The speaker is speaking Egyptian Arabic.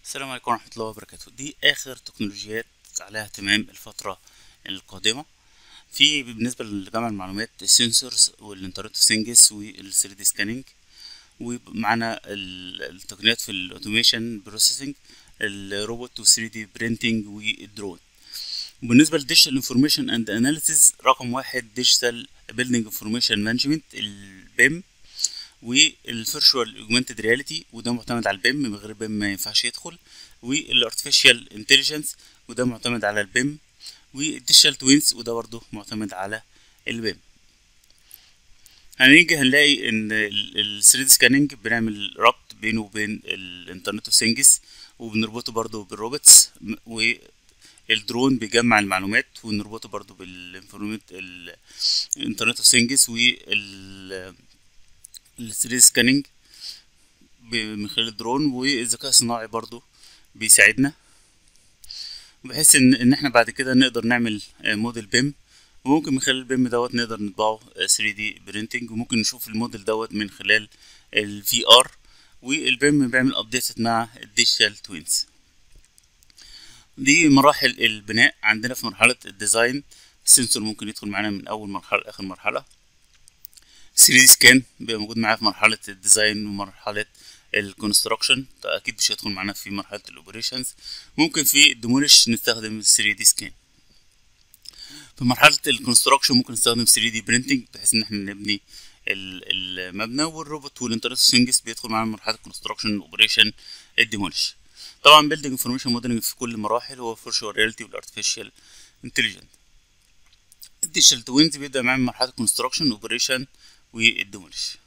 السلام عليكم ورحمة الله وبركاته دي آخر تكنولوجيات عليها اهتمام الفترة القادمة في بالنسبة لجمع المعلومات السنسورز والانترنت اوف ثينجز وال 3 دي سكاننج ومعانا ال- التقنيات في الاوتوميشن بروسيسنج الروبوت و 3 دي برينتنج والدرون وبالنسبة للديجيتال انفورميشن اند اناليسيز رقم واحد ديجيتال بيلدينج انفورميشن مانجمنت البيم والفيرشوال اوجمانتد رياليتي وده معتمد على البيم من غير بيم ما ينفعش يدخل والارتفيشال انتليجنس وده معتمد على البيم والديجيتال توينز وده برضه معتمد على البيم هنيجي هنلاقي ان ال 3 دي سكاننج بنعمل ربط بينه وبين الانترنت اوف ثينجز وبنربطه برضه بالروبوتس الدرون بيجمع المعلومات ونربطه برضه بالانفورميت الانترنت اوف ثينجز وال ال 3 سكاننج من خلال الدرون والذكاء الصناعي برضو بيساعدنا بحيث ان ان احنا بعد كده نقدر نعمل موديل بيم وممكن من خلال البيم دوت نقدر نطبعه 3 دي برينتنج وممكن نشوف الموديل دوت من خلال الفي ار والبيم بيعمل ابديت مع الديجيتال توينز دي مراحل البناء عندنا في مرحلة الديزاين السنسور ممكن يدخل معانا من أول مرحلة لآخر مرحلة 3 دي سكان بيبقى موجود معايا في مرحلة الديزاين ومرحلة الكونستراكشن أكيد مش هيدخل معانا في مرحلة الأوبريشنز ممكن في الديموليش نستخدم 3 دي سكان في مرحلة الكونستراكشن ممكن نستخدم 3 دي برينتنج بحيث إن احنا نبني المبنى والروبوت والانترنت سينجز بيدخل معانا مرحلة الكونستراكشن اوبريشن الديموليش طبعا بيلدينج انفورميشن موديلنج في كل المراحل هو فيرشوال رياليتي والارتفيشال انتليجنت الديجيتال توينز بيبدأ معايا من مرحلة الكونستراكشن اوبريشن والديموليش